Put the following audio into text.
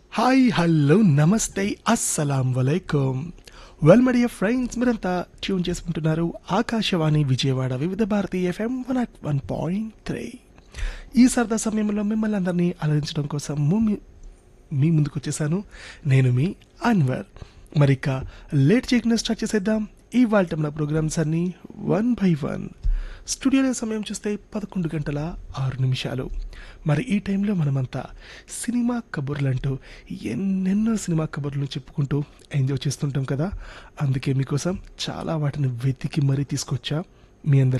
hi hello నమస్తే అస్సలాం వలైకుం వెల్ మై డియర్ ఫ్రెండ్స్ మీరంతా ట్యూన్ చేసుకుంటున్నారు Akashvani Vijayawada Vividh Bharati FM one at one point three ఈ సరదా సమయంలో మిమ్మల్ని అందరినీ అలరించడం కోసం ము- మీ ముందుకు వచ్చేసాను నేను మీ అన్వర్ మరి ఇక లేట్ చేయకుండా స్టార్ట్ చేసేద్దాం ఇవాళ మన ప్రోగ్రామ్స్ అన్ని వన్ బై వన్ స్టూడియోలో సమయం చూస్తే పదకొండు గంటల ఆరు నిమిషాలు మరి ఈ టైంలో మనమంతా సినిమా కబుర్లు అంటూ ఎన్నెన్నో సినిమా కబుర్లు చెప్పుకుంటూ ఎంజాయ్ చేస్తుంటాం కదా అందుకే మీకోసం చాలా వాటిని వెతికి మరీ తీసుకొచ్చా మీ అందరి